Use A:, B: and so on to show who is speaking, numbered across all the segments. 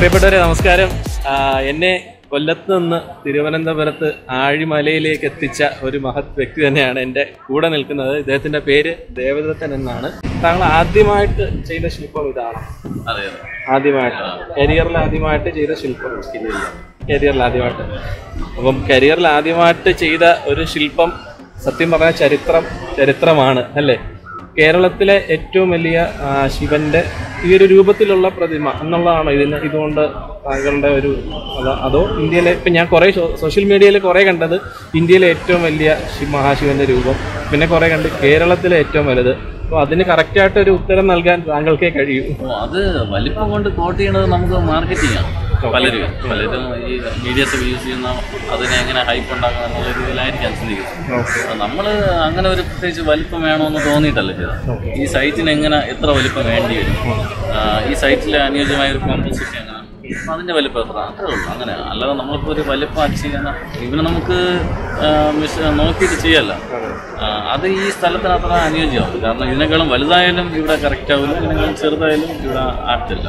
A: പ്രിയപ്പെട്ടവരെ നമസ്കാരം ആ, എന്നെ കൊല്ലത്ത് നിന്ന് തിരുവനന്തപുരത്ത് ആഴിമലയിലേക്ക് എത്തിച്ച ഒരു മഹത് വ്യക്തി തന്നെയാണ് എൻ്റെ കൂടെ നിൽക്കുന്നത് ഇദ്ദേഹത്തിന്റെ പേര് ദേവദത്തൻ എന്നാണ് താങ്കൾ ആദ്യമായിട്ട് ചെയ്ത ശില്പം ഇതാണ്
B: അതെ അതെ
A: ആദ്യമായിട്ട് കരിയറിൽ ആദ്യമായിട്ട് ചെയ്ത ശില്പം കരിയറിൽ ആദ്യമായിട്ട് അപ്പം കരിയറിൽ ആദ്യമായിട്ട് ചെയ്ത ഒരു ശില്പം സത്യം പറഞ്ഞാൽ ചരിത്രം ചരിത്രമാണ് അല്ലേ കേരളത്തിലെ ഏറ്റവും വലിയ ആ, ശിവന്റെ ഈ ഒരു രൂപത്തിലുള്ള പ്രതിമ എന്നുള്ളതാണോ ഇതിന് ഇതുകൊണ്ട് താങ്കളുടെ ഒരു അതോ അതോ ഇന്ത്യയിലെ ഇപ്പം ഞാൻ കുറേ സോഷ്യൽ മീഡിയയിൽ കുറേ കണ്ടത് ഇന്ത്യയിലെ ഏറ്റവും വലിയ ശി മഹാശിവന്റെ രൂപം പിന്നെ കുറേ കണ്ട് കേരളത്തിലെ ഏറ്റവും വലുത് അപ്പോൾ അതിന് കറക്റ്റായിട്ട് ഒരു ഉത്തരം നൽകാൻ താങ്കൾക്കേ കഴിയൂ
B: ഓ അത് വലിപ്പം കൊണ്ട് കോട്ട് ചെയ്യണത് നമുക്ക് മാർക്കറ്റിംഗ് ആണ് പലരും പലരും ഈ മീഡിയസ് ഒക്കെ യൂസ് ചെയ്യുന്ന അതിനെ എങ്ങനെ ഹൈപ്പ് ഉണ്ടാക്കണം എന്നുള്ള രീതിയിലായിരിക്കാം ചിന്തിക്കുന്നത് നമ്മൾ അങ്ങനെ ഒരു പ്രത്യേകിച്ച് വലിപ്പം വേണമെന്ന് തോന്നിയിട്ടല്ല ചെയ്തത് ഈ സൈറ്റിന് എങ്ങനെ എത്ര വലിപ്പം വേണ്ടി വരും ആ, ഈ സൈറ്റിലെ അനുയോജ്യമായ ഒരു കോമ്പോസിഷൻ എങ്ങനെ അപ്പൊ അതിന്റെ വലിപ്പം എത്ര അത്രേ ഉള്ളൂ അങ്ങനെ അല്ലാതെ നമ്മളിപ്പോൾ ഒരു വലിപ്പം അച്ചീവ് ചെയ്യുന്ന ഇവന് നമുക്ക് ആ, മിഷ- നോക്കിയിട്ട് ചെയ്യല്ല ആ, അത് ഈ സ്ഥലത്തിന് അത്ര അനുയോജ്യമാവും കാരണം ഇതിനേക്കാളും വലുതായാലും ഇവിടെ കറക്റ്റ് ആവില്ല ഇതിനേക്കാളും ചെറുതായാലും ഇവിടെ ആപ്റ്റില്ല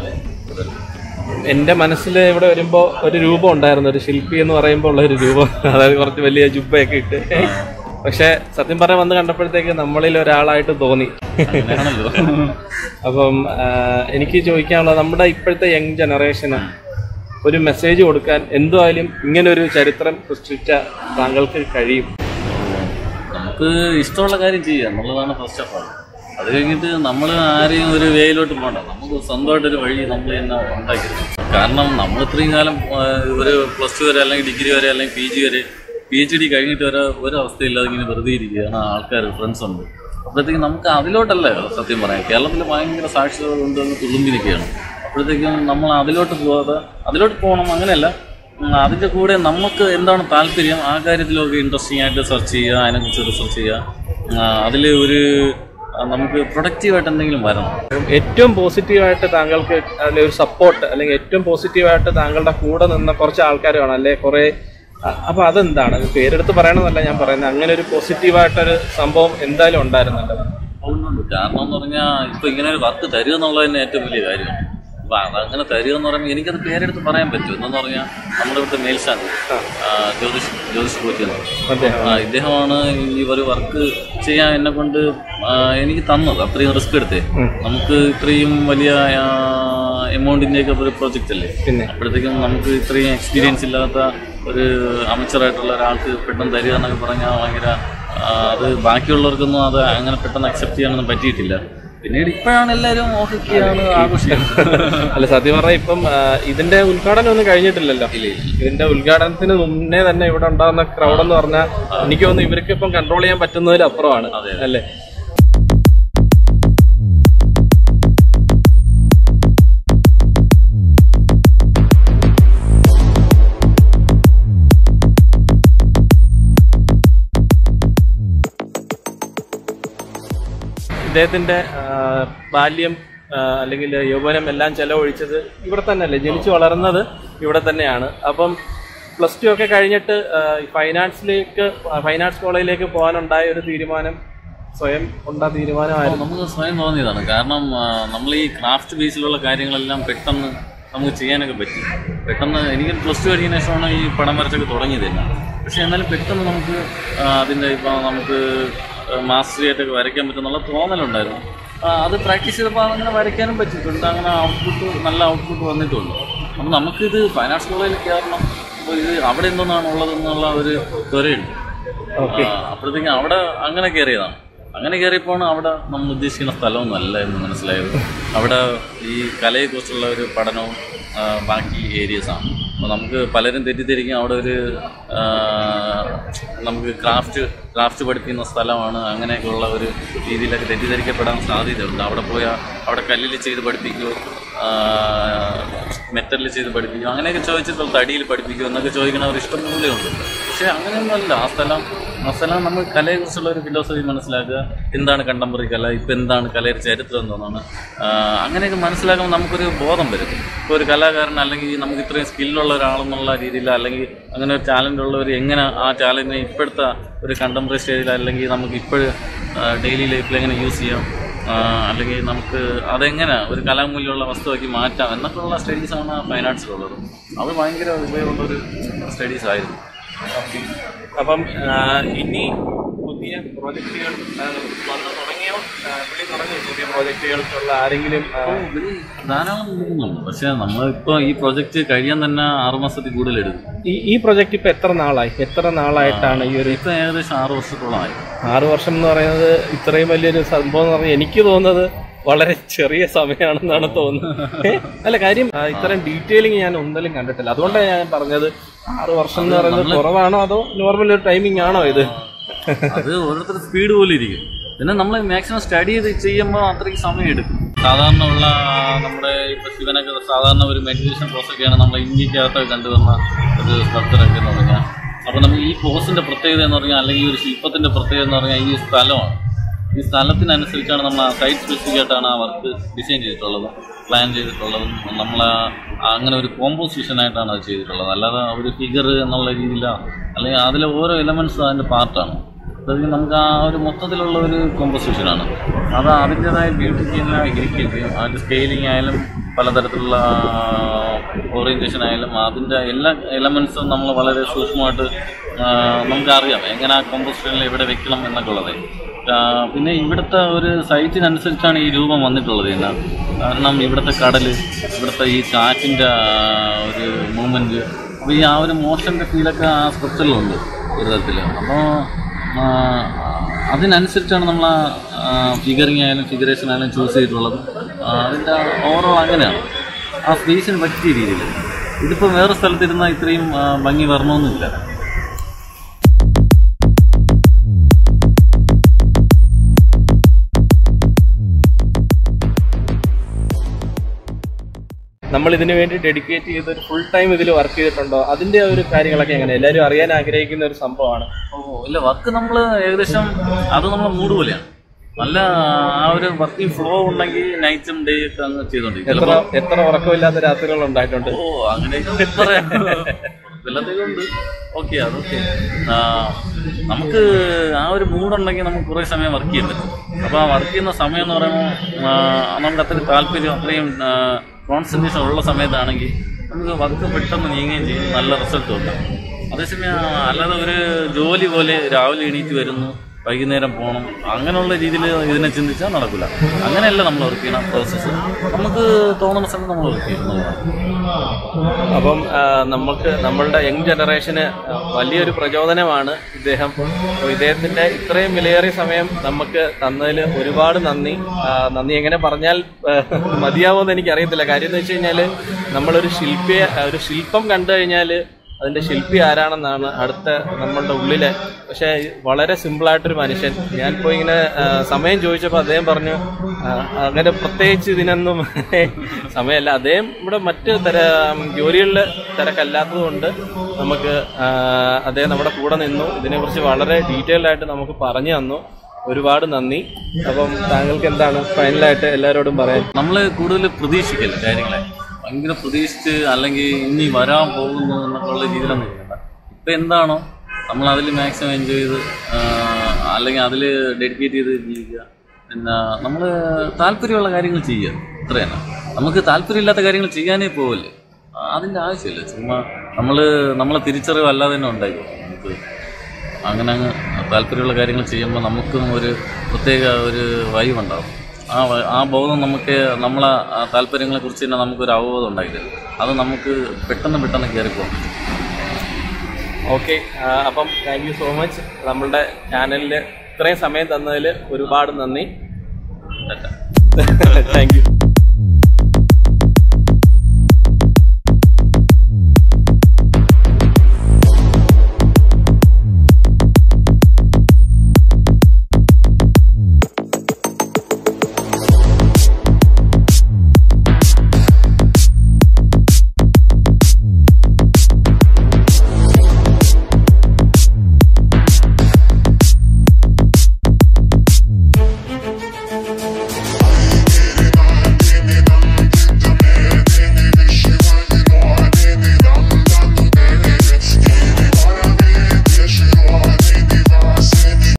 A: എൻ്റെ മനസ്സിൽ ഇവിടെ വരുമ്പോൾ ഒരു രൂപം ഉണ്ടായിരുന്നു ഒരു ശില്പി എന്ന് പറയുമ്പോൾ ഉള്ള ഒരു രൂപം അതായത് കുറച്ച് വലിയ ജുബയൊക്കെ ഇട്ട് പക്ഷെ സത്യം പറഞ്ഞാൽ വന്ന് കണ്ടപ്പോഴത്തേക്ക് നമ്മളിൽ ഒരാളായിട്ട് തോന്നി
B: അങ്ങനെയാണല്ലോ
A: അപ്പം ആ, എനിക്ക് ചോദിക്കാനുള്ളത് നമ്മുടെ ഇപ്പോഴത്തെ യങ് ജനറേഷന് ഒരു മെസ്സേജ് കൊടുക്കാൻ എന്തുമായാലും ഇങ്ങനെ ഒരു ചരിത്രം സൃഷ്ടിച്ച താങ്കൾക്ക് കഴിയും
B: നമുക്ക് ഇഷ്ടമുള്ള കാര്യം ചെയ്യുക എന്നുള്ളതാണ് ഫസ്റ്റ് ഓഫ് ഓൾ അത് കഴിഞ്ഞിട്ട് നമ്മൾ ആരെയും ഒരു വേയിലോട്ട് പോകണ്ട നമുക്ക് സ്വന്തമായിട്ടൊരു വഴി നമ്മൾ തന്നെ ഉണ്ടാക്കിയെടുക്കും കാരണം നമ്മൾ ഇത്രയും കാലം ആ, ഒരു പ്ലസ് ടു വരെ അല്ലെങ്കിൽ ഡിഗ്രി വരെ അല്ലെങ്കിൽ പി ജി വരെ പി എച്ച് ഡി കഴിഞ്ഞിട്ട് വരെ ഒരു അവസ്ഥയില്ലാതെ ഇങ്ങനെ വെറുതെ ഇരിക്കുകയാണ് ആൾക്കാർ ഫ്രണ്ട്സ് ഉണ്ട് അപ്പോഴത്തേക്കും നമുക്ക് അതിലോട്ടല്ല സത്യം പറയാം കേരളത്തിൽ ഭയങ്കര സാക്ഷരത കൊണ്ടുവന്ന് തുളുമ്പി നിൽക്കുകയാണ് അപ്പോഴത്തേക്കും നമ്മൾ അതിലോട്ട് പോകാതെ അതിലോട്ട് പോകണം അങ്ങനെയല്ല ഉം, അതിൻ്റെ കൂടെ നമുക്ക് എന്താണ് താല്പര്യം ആ കാര്യത്തിലൊക്കെ ഇൻട്രസ്റ്റിംഗ് ആയിട്ട് സെർച്ച് ചെയ്യുക അതിനെക്കുറിച്ച് റിസർച്ച് ചെയ്യുക അതിൽ ഒരു ആ, നമുക്ക് പ്രൊഡക്റ്റീവായിട്ട് എന്തെങ്കിലും വരണം
A: ഏറ്റവും പോസിറ്റീവായിട്ട് താങ്കൾക്ക് അതിലെ ഒരു സപ്പോർട്ട് അല്ലെങ്കിൽ ഏറ്റവും പോസിറ്റീവായിട്ട് താങ്കളുടെ കൂടെ നിന്ന കുറച്ച് ആൾക്കാർ കാണാം അല്ലെ കുറെ അ- അപ്പൊ അതെന്താണ് അത് പേരെടുത്ത് പറയണമെന്നല്ല ഞാൻ പറയുന്നത് അങ്ങനെ ഒരു പോസിറ്റീവായിട്ടൊരു സംഭവം എന്തായാലും ഉണ്ടായിരുന്നല്ലോ
B: അതുകൊണ്ടുണ്ട് കാരണം എന്ന് പറഞ്ഞാൽ ഇപ്പൊ ഇങ്ങനെ ഒരു വർക്ക് തരിക എന്നുള്ളത് തന്നെ ഏറ്റവും വലിയ കാര്യമാണ് അപ്പൊ അതങ്ങനെ തരിക എന്ന് പറയുമ്പോൾ എനിക്കത് പേരെടുത്ത് പറയാൻ പറ്റും എന്നു പറഞ്ഞാൽ നമ്മുടെ ഇവിടുത്തെ മേൽശാന്തി ആ, ജ്യോതിഷ് ജ്യോതിഷ് പോറ്റിയെന്ന്
A: അദ്ദേഹം
B: ആ, ഇദ്ദേഹമാണ് ഈ ഒരു വർക്ക് ചെയ്യാൻ എന്നെ കൊണ്ട് ആ, എനിക്ക് തന്നത് അത്രയും റിസ്ക് എടുത്തേ നമുക്ക് ഇത്രയും വലിയ എമൗണ്ടിന്റെ ഒക്കെ ഒരു പ്രോജക്റ്റ് അല്ലേ
A: പിന്നെ
B: അപ്പോഴത്തേക്കും നമുക്ക് ഇത്രയും എക്സ്പീരിയൻസ് ഇല്ലാത്ത ഒരു amateur-ആയിട്ടുള്ള ഒരാൾക്ക് പെട്ടെന്ന് തരിക എന്നൊക്കെ പറഞ്ഞാൽ ഭയങ്കര ആ, അത് ബാക്കിയുള്ളവർക്കൊന്നും അത് അങ്ങനെ പെട്ടെന്ന് അക്സെപ്റ്റ് ചെയ്യാനൊന്നും പറ്റിയിട്ടില്ല പിന്നീട് ഇപ്പോഴാണ് എല്ലാവരും ഓഹരിക്കുകയാണ് ആഘോഷിക്കുന്നത്
A: അല്ല സത്യം പറഞ്ഞാൽ ഇപ്പം ആ, ഇതിന്റെ ഉദ്ഘാടനം ഒന്നും കഴിഞ്ഞിട്ടില്ലല്ലോ ഇതിന്റെ ഉദ്ഘാടനത്തിന് മുന്നേ തന്നെ ഇവിടെ ഉണ്ടാകുന്ന ക്രൗഡ് എന്ന് പറഞ്ഞാൽ എനിക്ക് തോന്നുന്നു ഇവർക്ക് ഇപ്പം കൺട്രോൾ ചെയ്യാൻ പറ്റുന്നതിൽ അപ്പുറമാണ് അല്ലേ ഇദ്ദേഹത്തിന്റെ ആ, ബാല്യം ആ, അല്ലെങ്കിൽ യൗവനം എല്ലാം ചെലവഴിച്ചത് ഇവിടെ തന്നെയല്ലേ ജനിച്ചു വളർന്നത് ഇവിടെ തന്നെയാണ് അപ്പം പ്ലസ് ടു ഒക്കെ കഴിഞ്ഞിട്ട് ആ, ഈ ഫൈനാൻസിലേക്ക് ഫൈൻ ആർട്സ് കോളേജിലേക്ക് പോകാനുണ്ടായ ഒരു തീരുമാനം സ്വയം ഉണ്ടാ തീരുമാനമായിരുന്നു
B: നമുക്ക് സ്വയം തോന്നിയതാണ് കാരണം നമ്മൾ ഈ ക്രാഫ്റ്റ് ബേസിലുള്ള കാര്യങ്ങളെല്ലാം പെട്ടെന്ന് നമുക്ക് ചെയ്യാനൊക്കെ പറ്റി പെട്ടെന്ന് എനിക്ക് പ്ലസ് ടു കഴിഞ്ഞ ശേഷമാണ് ഈ പടം വരച്ചൊക്കെ തുടങ്ങിയത് തന്നെ പക്ഷെ എന്നാലും പെട്ടെന്ന് നമുക്ക് ആ, അതിൻ്റെ ഇപ്പോൾ നമുക്ക് മാസ്റ്ററി ആയിട്ടൊക്കെ വരയ്ക്കാൻ പറ്റുന്നുള്ള തോന്നലുണ്ടായിരുന്നു ആ, അത് പ്രാക്ടീസ് ചെയ്തപ്പോൾ അങ്ങനെ വരയ്ക്കാനും പറ്റിയിട്ടുണ്ട് അങ്ങനെ ഔട്ട്പുട്ട് നല്ല ഔട്ട്പുട്ട് വന്നിട്ടുണ്ട് അപ്പം നമുക്കിത് ഫൈനാൻസ് കോളേജിൽ കയറണം അപ്പോൾ ഇത് അവിടെ എന്തെന്നാണ് ഉള്ളതെന്നുള്ള ഒരു ത്വരയുണ്ട്
A: ഓക്കെ
B: ആ, അപ്പോഴത്തേക്കും അവിടെ അങ്ങനെ കയറിയതാണ് അങ്ങനെ കയറിയപ്പോഴാണ് അവിടെ നമ്മൾ ഉദ്ദേശിക്കുന്ന സ്ഥലമൊന്നും അല്ല എന്ന് മനസ്സിലായത് അവിടെ ഈ കലയെക്കുറിച്ചുള്ള ഒരു പഠനവും ആ, ബാക്കി ഏരിയസാണ് അപ്പോൾ നമുക്ക് പലരും തെറ്റിദ്ധരിക്കും അവിടെ ഒരു ആ, നമുക്ക് ക്രാഫ്റ്റ് ക്രാഫ്റ്റ് പഠിപ്പിക്കുന്ന സ്ഥലമാണ് അങ്ങനെയൊക്കെയുള്ള ഒരു രീതിയിലൊക്കെ തെറ്റിദ്ധരിക്കപ്പെടാൻ സാധ്യതയുണ്ട് അവിടെ പോയാൽ അവിടെ കല്ലിൽ ചെയ്ത് പഠിപ്പിക്കുമോ മെറ്റലിൽ ചെയ്ത് പഠിപ്പിക്കും അങ്ങനെയൊക്കെ ചോദിച്ചിട്ടുള്ള തടിയിൽ പഠിപ്പിക്കും എന്നൊക്കെ ചോദിക്കുന്നവർ ഇഷ്ടം പോലെയുണ്ട് പക്ഷേ അങ്ങനെയൊന്നുമല്ല ആ സ്ഥലം ആ സ്ഥലം നമ്മൾ കലയെക്കുറിച്ചുള്ള ഒരു ഫിലോസഫി മനസ്സിലാക്കുക എന്താണ് കണ്ടംപററി കല ഇപ്പം എന്താണ് കലയുടെ ചരിത്രം എന്താണെന്ന് അങ്ങനെയൊക്കെ മനസ്സിലാക്കുമ്പോൾ നമുക്കൊരു ബോധം വരും ഇപ്പോൾ ഒരു കലാകാരൻ അല്ലെങ്കിൽ നമുക്ക് ഇത്രയും സ്കില്ലുള്ള ഒരാളെന്നുള്ള രീതിയിൽ അല്ലെങ്കിൽ അങ്ങനെ ഒരു ടാലൻ്റ് ഉള്ളവർ എങ്ങനെ ആ ടാലൻറ്റിനെ ഇപ്പോഴത്തെ ഒരു കണ്ടംപററി സ്റ്റേജിൽ അല്ലെങ്കിൽ നമുക്ക് ഇപ്പോഴും ഡെയിലി ലൈഫിൽ എങ്ങനെ യൂസ് ചെയ്യാം ആ, അല്ലെങ്കിൽ നമുക്ക് അതെങ്ങനെ ഒരു കലാമൂല്യമുള്ള വസ്തുവാക്കി മാറ്റാം എന്നൊക്കെയുള്ള സ്റ്റഡീസാണ് ഫൈൻ ആർട്സിലുള്ളത് അത് ഭയങ്കര ഉപയോഗമുള്ള ഒരു സ്റ്റഡീസ് ആയിരുന്നു
A: അപ്പം ആ, ഇനി പുതിയ പ്രോജക്റ്റുകൾ ആ, വന്നു തുടങ്ങിയോ ആ, വിളി തുടങ്ങി പുതിയ പ്രോജക്റ്റുകൾക്കുള്ള ആരെങ്കിലും ആ,
B: ധാരാളം എടുക്കുന്നുണ്ട് പക്ഷെ നമ്മളിപ്പോൾ ഈ പ്രൊജക്റ്റ് കഴിയാൻ തന്നെ ആറ് മാസത്തിൽ കൂടുതൽ എടുക്കും
A: ഈ ഈ പ്രൊജക്റ്റ് ഇപ്പൊ എത്ര നാളായി എത്ര നാളായിട്ടാണ് ഈ ഒരു
B: ഇപ്പം ഏകദേശം ആറ് വർഷത്തോളമായി
A: ആറു വർഷം എന്ന് പറയുന്നത് ഇത്രയും വലിയൊരു സംഭവം എന്ന് പറഞ്ഞാൽ എനിക്ക് തോന്നുന്നത് വളരെ ചെറിയ സമയമാണെന്നാണ് തോന്നുന്നത് ഏ? അല്ല കാര്യം ആ, ഇത്രയും ഡീറ്റെയിലിംഗ് ഞാൻ ഒന്നിലും കണ്ടിട്ടില്ല അതുകൊണ്ടാണ് ഞാൻ പറഞ്ഞത് ആറ് വർഷം എന്ന് പറയുന്നത് കുറവാണോ അതോ നോർമൽ ഒരു ടൈമിംഗ് ആണോ ഇത്
B: അത് ഓരോരുത്തർ സ്പീഡ് പോലെ ഇരിക്കും പിന്നെ നമ്മൾ മാക്സിമം സ്റ്റഡി ചെയ്ത് ചെയ്യുമ്പോൾ അത്രയ്ക്ക് സമയം എടുക്കും സാധാരണ ഉള്ള നമ്മുടെ ഇപ്പൊ ശിവനൊക്കെ സാധാരണ ഒരു മെഡിറ്റേഷൻ പോസ്റ്റൊക്കെയാണ് നമ്മൾ ഇന്ത്യക്കകത്ത് കണ്ടുവന്ന ഒരു സ്ട്രക്ചറൊക്കെ എന്ന് പറഞ്ഞാൽ അപ്പോൾ നമുക്ക് ഈ പോസ്റ്റിന്റെ പ്രത്യേകത എന്ന് പറഞ്ഞാൽ അല്ലെങ്കിൽ ഒരു ശില്പത്തിന്റെ പ്രത്യേകത എന്ന് പറഞ്ഞാൽ ഈ സ്ഥലമാണ് ഈ സ്ഥലത്തിനനുസരിച്ചാണ് നമ്മൾ ആ സൈറ്റ് സ്പെസിഫിക് ആയിട്ടാണ് ആ വർക്ക് ഡിസൈൻ ചെയ്തിട്ടുള്ളത് പ്ലാൻ ചെയ്തിട്ടുള്ളതും നമ്മൾ അങ്ങനെ ഒരു കോമ്പോസിഷൻ ആയിട്ടാണ് അത് ചെയ്തിട്ടുള്ളത് അല്ലാതെ ഒരു ഫിഗർ എന്നുള്ള രീതിയിലോ അല്ലെങ്കിൽ അതിലെ ഓരോ എലമെന്റ്സും അതിന്റെ പാർട്ടാണ് അതായത് നമുക്ക് ആ ഒരു മൊത്തത്തിലുള്ള ഒരു കോമ്പോസിഷനാണ് അത് അതിൻ്റെതായ ബ്യൂട്ടിക്ക് തന്നെ ഇരിക്കുകയും ചെയ്യും അതിൻ്റെ സ്കെയിലിംഗ് ആയാലും പലതരത്തിലുള്ള ഓറിയൻറ്റേഷൻ ആയാലും അതിൻ്റെ എല്ലാ എലമെൻസും നമ്മൾ വളരെ സൂക്ഷ്മമായിട്ട് ആ, നമുക്കറിയാം എങ്ങനെ ആ കോമ്പോസിഷനിൽ എവിടെ വെക്കണം എന്നൊക്കെ ഉള്ളത് ആ, പിന്നെ ഇവിടുത്തെ ഒരു സൈറ്റിനനുസരിച്ചാണ് ഈ രൂപം വന്നിട്ടുള്ളത് ഇന്ന് കാരണം ഇവിടുത്തെ കടൽ ഇവിടുത്തെ ഈ കാറ്റിൻ്റെ ഒരു മൂവ്മെൻറ്റ് അപ്പോൾ ഈ ആ ഒരു മോഷൻ്റെ ഫീലൊക്കെ ആ സ്ട്രക്ചറിലുണ്ട് ഒരു തരത്തിൽ അപ്പോൾ അതിനനുസരിച്ചാണ് നമ്മൾ ആ ഫിഗറിങ് ആയാലും ഫിഗറേഷൻ ആയാലും ചൂസ് ചെയ്തിട്ടുള്ളത് ആ, അതിൻ്റെ ഓവറോൾ അങ്ങനെയാണ് ആ സ്പേസിന് പറ്റിയ രീതിയിൽ ഇതിപ്പോൾ വേറെ സ്ഥലത്തിരുന്നാൽ ഇത്രയും ആ, ഭംഗി വരണമെന്നില്ല
A: നമ്മൾ ഇതിനു വേണ്ടി ഡെഡിക്കേറ്റ് ചെയ്ത് ഒരു ഫുൾ ടൈം ഇതിൽ വർക്ക് ചെയ്തിട്ടുണ്ടോ അതിന്റെ ഒരു കാര്യങ്ങളൊക്കെ എങ്ങനെ എല്ലാവരും അറിയാൻ ആഗ്രഹിക്കുന്ന ഒരു സംഭവമാണ്
B: ഓ ഇല്ല വർക്ക് നമ്മൾ ഏകദേശം അത് നമ്മൾ മൂഡ് പോലെയാണ് നല്ല ആ ഒരു വർക്കിംഗ് ഫ്ലോ ഉണ്ടെങ്കിൽ നൈറ്റും ഡേ ഒക്കെ അങ്ങ് ചെയ്തോണ്ടിരിക്കും
A: എത്ര എത്ര ഉറക്കമില്ലാത്ത രാത്രികൾ ഉണ്ടായിട്ടുണ്ട്
B: ഓ അങ്ങനെ പറയാം ഉണ്ട് ഓക്കെ അതൊക്കെ ആ, നമുക്ക് ആ ഒരു മൂഡുണ്ടെങ്കിൽ നമുക്ക് കുറേ സമയം വർക്ക് ചെയ്യാൻ പറ്റും അപ്പോൾ ആ വർക്ക് ചെയ്യുന്ന സമയം എന്ന് പറയുമ്പോൾ ആ, നമുക്ക് അത്രയും താല്പര്യം അത്രയും കോൺസെൻട്രേഷൻ ഉള്ള സമയത്താണെങ്കിൽ നമുക്ക് വർക്ക് പെട്ടെന്ന് നീങ്ങുകയും ചെയ്യും നല്ല റിസൾട്ടും ഉണ്ട് അതേസമയം അല്ലാതെ ഒരു ജോലി പോലെ രാവിലെ എണീറ്റ് വരുന്നു വൈകുന്നേരം പോകണം അങ്ങനെയുള്ള രീതിയിൽ ഇതിനെ ചിന്തിച്ചാൽ നടക്കില്ല അങ്ങനെയല്ല നമ്മൾ വർക്ക് ചെയ്യണ പ്രോസസ്സ് നമുക്ക് തോന്നുന്ന സമയത്ത് നമ്മൾ വർക്ക് ചെയ്യുന്നതാണ്
A: അപ്പം ആ, നമുക്ക് നമ്മളുടെ യങ് ജനറേഷന് വലിയൊരു പ്രചോദനമാണ് ഇദ്ദേഹം അപ്പോൾ ഇദ്ദേഹത്തിന്റെ ഇത്രയും വിലയേറിയ സമയം നമുക്ക് തന്നതിൽ ഒരുപാട് നന്ദി ആ, നന്ദി എങ്ങനെ പറഞ്ഞാൽ ആ, മതിയാവുമെന്ന് എനിക്ക് അറിയത്തില്ല കാര്യം എന്ന് വെച്ച് കഴിഞ്ഞാൽ നമ്മളൊരു ശില്പിയെ ഒരു ശില്പം കണ്ടു കഴിഞ്ഞാൽ അതിന്റെ ശില്പി ആരാണെന്നാണ് അടുത്ത നമ്മളുടെ ഉള്ളിലെ പക്ഷെ വളരെ സിമ്പിളായിട്ടൊരു മനുഷ്യൻ ഞാനിപ്പോ ഇങ്ങനെ ആ, സമയം ചോദിച്ചപ്പോൾ അദ്ദേഹം പറഞ്ഞു ആ, അങ്ങനെ പ്രത്യേകിച്ച് ഇതിനൊന്നും സമയമല്ല അദ്ദേഹം ഇവിടെ മറ്റ് തര ജോലികളിൽ തിരക്കല്ലാത്തത് കൊണ്ട് നമുക്ക് ആ, അദ്ദേഹം നമ്മുടെ കൂടെ നിന്നു ഇതിനെക്കുറിച്ച് വളരെ ഡീറ്റെയിൽഡ് ആയിട്ട് നമുക്ക് പറഞ്ഞു തന്നു ഒരുപാട് നന്ദി അപ്പം താങ്കൾക്ക് എന്താണ് ഫൈനലായിട്ട് എല്ലാവരോടും പറയാൻ
B: നമ്മൾ കൂടുതൽ പ്രതീക്ഷിക്കില്ല കാര്യങ്ങളെ ഭയങ്കര പ്രതീക്ഷിച്ച് അല്ലെങ്കിൽ ഇനി വരാൻ പോകുന്നു എന്നൊക്കെയുള്ള രീതിയിലൊന്നും ഇല്ല ഇപ്പം എന്താണോ നമ്മൾ അതിൽ മാക്സിമം എൻജോയ് ചെയ്ത് ആ, അല്ലെങ്കിൽ അതിൽ ഡെഡിക്കേറ്റ് ചെയ്ത് ജീവിക്കുക പിന്നെ നമ്മൾ താല്പര്യമുള്ള കാര്യങ്ങൾ ചെയ്യുക ഇത്ര തന്നെ നമുക്ക് താല്പര്യമില്ലാത്ത കാര്യങ്ങൾ ചെയ്യാനേ പോവില്ലേ അതിൻ്റെ ആവശ്യമില്ല ചുമ്മാ നമ്മൾ നമ്മളെ തിരിച്ചറിവ് അല്ലാതെ തന്നെ ഉണ്ടായിക്കോ നമുക്ക് അങ്ങനെ അങ്ങ് താല്പര്യമുള്ള കാര്യങ്ങൾ ചെയ്യുമ്പോൾ നമുക്കും ഒരു പ്രത്യേക ഒരു വൈബ് ഉണ്ടാവും ആ വ- ആ ബോധം നമുക്ക് നമ്മളെ ആ താല്പര്യങ്ങളെ കുറിച്ച് തന്നെ നമുക്കൊരു അവബോധം ഉണ്ടായില്ല അത് നമുക്ക് പെട്ടെന്ന് പെട്ടെന്ന് കയറിപ്പോകും
A: ഓക്കെ അപ്പം താങ്ക് യു സോ മച്ച് നമ്മളുടെ ചാനലിൽ ഇത്രയും സമയം തന്നതിൽ ഒരുപാട് നന്ദി താങ്ക് യു